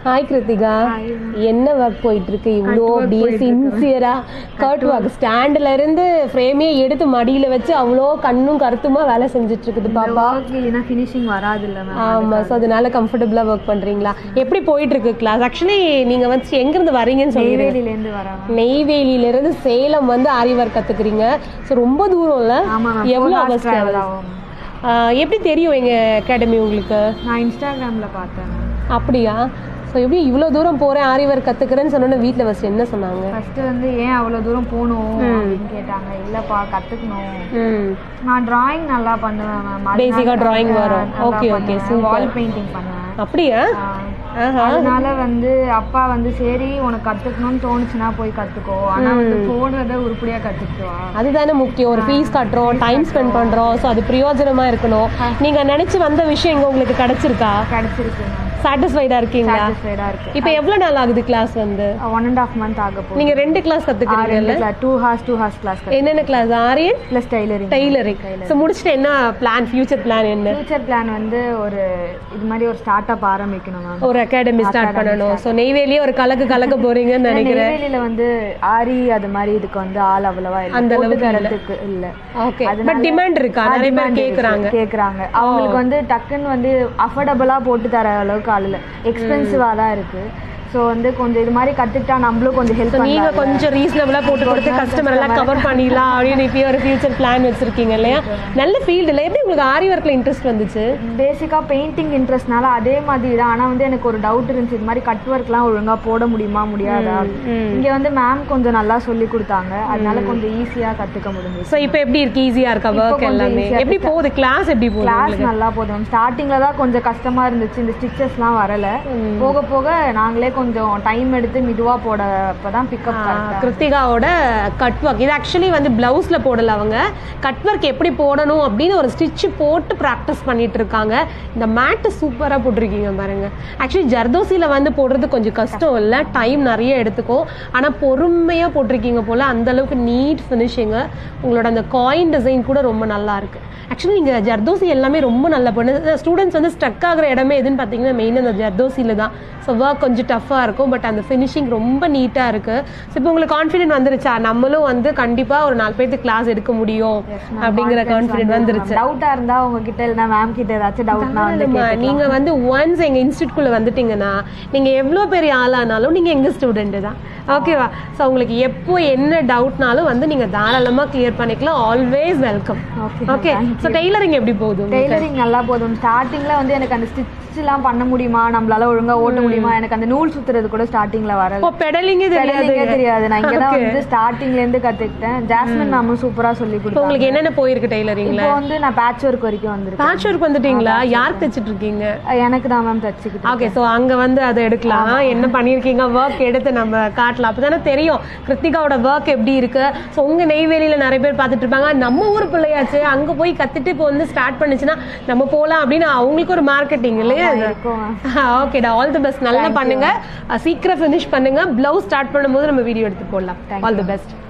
Hi Kiruthika என்ன work போயிட்டு இருக்கு இவ்வளோ அப்படியே சின்சியரா கர்ட் ஒர்க் ஸ்டாண்ட்ல இருந்து ஃப்ரேமே எடுத்து மடியில வச்சு அவ்வளோ கண்ணும் கருத்துமா வேலை செஞ்சுட்டு இருக்குது பாப்பா ஒர்க் இல்லைன்னா ஃபினிஷிங் வராது இல்ல மேம் ஆமா ஸோ அதனால கம்ஃபர்டபுளா ஒர்க் பண்றீங்களா எப்படி போயிட்டு இருக்கு கிளாஸ் ஆக்சுவலி நீங்க வந்து எங்க இருந்து வரீங்கன்னு சொல்லிடுங்க நெய்வேலில இருந்து வராங்க நெய்வேலியில இருந்து சேலம் வந்து ஆரி ஒர்க் கத்துக்கிறீங்க ஸோ ரொம்ப தூரம் இல்ல ஆமா மேம் எவ்வளோ எவ்வளோ அவர்ஸ் டிராவல் ஆகும் எப்படி தெரியும் எங்க அகாடமி உங்களுக்கு நான் இன்ஸ்டாகிராம்ல பார்த்தேன் அப்படியா ஸோ எப்படி இவ்வளோ தூரம் போறேன் ஆரி ஒர்க் கத்துக்கிறேன்னு சொன்னோன்னே வீட்டில் ஃபர்ஸ்ட் என்ன சொன்னாங்க ஃபர்ஸ்ட் வந்து ஏன் அவ்வளவு தூரம் போகணும் அப்படின்னு கேட்டாங்க இல்லப்பா கத்துக்கணும் ம் நான் டிராயிங் நல்லா பண்ணுவேன் மேம் Basic ஆ drawing வரும். Okay, okay, super. Wall painting பண்ணுவேன் அப்படியா ஆ. ஆஹா. அதனால வந்து அப்பா வந்து சரி உனக்கு கத்துக்கணும்னு தோணுச்சுன்னா போய் கத்துக்கோ ஆனா வந்து போடுறத உருப்படியா கத்துக்குவா அதுதானே முக்கியம் ஒரு ஃபீஸ் கட்டுறோம் டைம் ஸ்பெண்ட் பண்றோம் ஸோ அது பிரயோஜனமா இருக்கணும் நீங்க நினைச்சு வந்த விஷயம் இங்க உங்களுக்கு கிடைச்சிருக்கா கிடைச்சிருக்கு மேம் சாட்டிஸ்ஃபைடா இருக்கீங்களா சாட்டிஸ்ஃபைடா இருக்கு இப்போ எவ்வளவு நாள் ஆகுது கிளாஸ் வந்து ஒன் அண்ட் ஆஃப் மந்த் ஆக போகுது நீங்க ரெண்டு கிளாஸ் கத்துக்கிறீங்கல்ல two hours two hours class என்னென்ன கிளாஸ் ஆரியன் ப்ளஸ் டைலரிங் டெய்லரிங் ஸோ முடிச்சுட்டு என்ன பிளான் ஃபியூச்சர் பிளான் என்ன ஃபியூச்சர் பிளான் வந்து ஒரு இது மாதிரி ஒரு ஸ்டார்ட் அப் ஆரம்பிக்கணும் மேம் ஒரு அகாடமி ஸ்டார்ட் பண்ணணும் ஸோ நெய்வேலியே ஒரு கலக்கு கலக்க போறீங்கன்னு நினைக்கிறேன் நெய்வேலியில வந்து ஆரி அது மாதிரி இதுக்கு வந்து ஆள் அவ்வளவா இல்ல அந்த போட்டு அளவுக்கு இல்ல. தரத்துக்கு இல்ல ஓகே பட் டிமாண்ட் இருக்கா நிறைய பேர் கேக்குறாங்க கேக்குறாங்க அவங்களுக்கு வந்து டக்குன்னு வந்து அஃபோர்டபுளா போட்டு தர அளவுக்கு ஆள் இல்ல எக்ஸ்பென்சிவா தான் இருக்கு சோ வந்து கொஞ்சம் இது மாதிரி கத்துக்கிட்டா நம்மளும் கொஞ்சம் ஹெல்ப் நீங்க பண்ணலாம் கொஞ்சம் ரீசனபிளா போட்டு கொடுத்து கஸ்டமர் எல்லாம் கவர் பண்ணிடலாம் அப்படின்னு இப்பயே ஒரு ஃபியூச்சர் பிளான் வச்சிருக்கீங்க இல்லையா நல்ல ஃபீல்டுல எப்படி உங்களுக்கு ஆரி ஒர்க்ல இன்ட்ரெஸ்ட் வந்துச்சு பேசிக்கா பெயிண்டிங் இன்ட்ரெஸ்ட்னால அதே மாதிரி தான் ஆனா வந்து எனக்கு ஒரு டவுட் இருந்துச்சு இது மாதிரி கட் ஒர்க்லாம் ஒழுங்கா போட முடியுமா முடியாதா இங்க வந்து மேம் கொஞ்சம் நல்லா சொல்லி கொடுத்தாங்க அதனால கொஞ்சம் ஈஸியா கத்துக்க முடிஞ்சுச்சு ஸோ இப்போ எப்படி இருக்கு ஈஸியா இருக்கா ஒர்க் கொஞ்சம் எல்லாமே easy ஆ எப்படி போகுது கிளாஸ் எப்படி போகுது கிளாஸ் நல்லா போதும் ஸ்டார்டிங்ல தான் கொஞ்சம் கஷ்டமா இருந்துச்சு இந்த ஸ்டிச்சஸ்லாம் வரல போக போக நாங்களே கொஞ்சம் டைம் எடுத்து மெதுவா போட அப்பதான் பிக்கப் கிருத்திகாவோட கட் ஒர்க் இது ஆக்சுவலி வந்து பிளவுஸ்ல போடல அவங்க கட் ஒர்க் எப்படி போடணும் அப்படின்னு ஒரு ஸ்டிச் போட்டு ப்ராக்டிஸ் பண்ணிட்டு இருக்காங்க இந்த மேட்டு சூப்பரா போட்டிருக்கீங்க பாருங்க ஆக்சுவலி ஜர்தோசில வந்து போடுறது கொஞ்சம் கஷ்டம் இல்லை டைம் நிறைய எடுத்துக்கும் ஆனா பொறுமையா போட்டிருக்கீங்க போல அந்த அளவுக்கு நீட் ஃபினிஷிங்கு உங்களோட அந்த காயின் டிசைன் கூட ரொம்ப நல்லா இருக்கு ஆக்சுவலி நீங்க ஜர்தோசி எல்லாமே ரொம்ப நல்லா பண்ணு ஸ்டூடெண்ட்ஸ் வந்து ஸ்டக் ஆகுற இடமே எதுன்னு பார்த்தீங்கன்னா மெயின் அந்த ஜர்தோசியில தான் ஸோ ஒர்க் கொஞ்சம் டஃப்பாக இருக்கும் பட் அந்த ஃபினிஷிங் ரொம்ப நீட்டாக இருக்கு ஸோ இப்போ உங்களுக்கு கான்ஃபிடென்ட் வந்துருச்சா நம்மளும் வந்து கண்டிப்பா ஒரு நாலு பேருக்கு கிளாஸ் எடுக்க முடியும் அப்படிங்கிற கான்ஃபிடென்ட் வந்துருச்சு டவுட்டா இருந்தா உங்ககிட்ட இல்லைன்னா மேம் கிட்ட ஏதாச்சும் டவுட்னா வந்து ஆமா, நீங்க வந்து ஒன்ஸ் எங்க இன்ஸ்டியூட்குள்ள வந்துட்டீங்கன்னா நீங்க எவ்வளவு பெரிய ஆளானாலும் நீங்க எங்க ஸ்டூடெண்ட் தான் ஓகேவா ஸோ உங்களுக்கு எப்போ என்ன டவுட்னாலும் வந்து நீங்க தாராளமா கிளியர் பண்ணிக்கலாம் always welcome Okay, okay so tailoring எப்படி போகுது உங்களுக்கு? டெய்லரிங் நல்லா போதும் ஸ்டார்டிங்ல வந்து எனக்கு அந்த ஸ்டிச்லாம் பண்ண முடியுமா நம்மளால ஒழுங்கா ஓட்ட முடியுமா எனக்கு அந்த நூல் சுத்துறது கூட ஸ்டார்டிங்ல வரல ஓ பெடலிங்கே தெரியாது பெடலிங்கே தெரியாது நான் இங்க தான் வந்து ஸ்டார்டிங்ல இருந்து கத்துக்கிட்டேன் ஜாஸ்மின் மேமும் சூப்பரா சொல்லி இப்போ கொடுத்தாங்க உங்களுக்கு என்னென்ன போயிருக்கு டெய்லரிங்ல இப்போ வந்து நான் பேட்ச் ஒர்க் வரைக்கும் வந்திருக்கேன் பேட்ச் ஒர்க் வந்துட்டீங்களா யார் தைச்சிட்டு இருக்கீங்க எனக்கு தான் மேம் தச்சுக்கிட்டு ஓகே ஸோ அங்க வந்து அதை எடுக்கலாம் என்ன பண்ணியிருக்கீங்க ஒர்க் எடுத்து நம்ம காட்டலாம் அப்பதானே தெரியும் கிருத்திகாவோட ஒர்க் எப்படி இருக்கு ஸோ உங்க நெய்வேலியில நிறைய பேர் பார்த்துட்டு இருப்பாங்க நம்ம ஊர் பிள்ளையாச்சு அங்க போய் கத்துட்டு இப்போ வந்து ஸ்டார்ட் பண்ணுச்சுன்னா நம்ம போலாம் அப்படின்னு அவங்களுக்கு ஒரு மார்க்கெட்டிங் இல்லையா இருக்கும் ஓகேடா ஆல் தி பெஸ்ட் நல்லா பண்ணுங்க அஹ் சீக்கிரம் ஃபினிஷ் பண்ணுங்க பிளவுஸ் ஸ்டார்ட் பண்ணும்போது நம்ம வீடியோ எடுத்து போடலாம் ஆல் தி பெஸ்ட்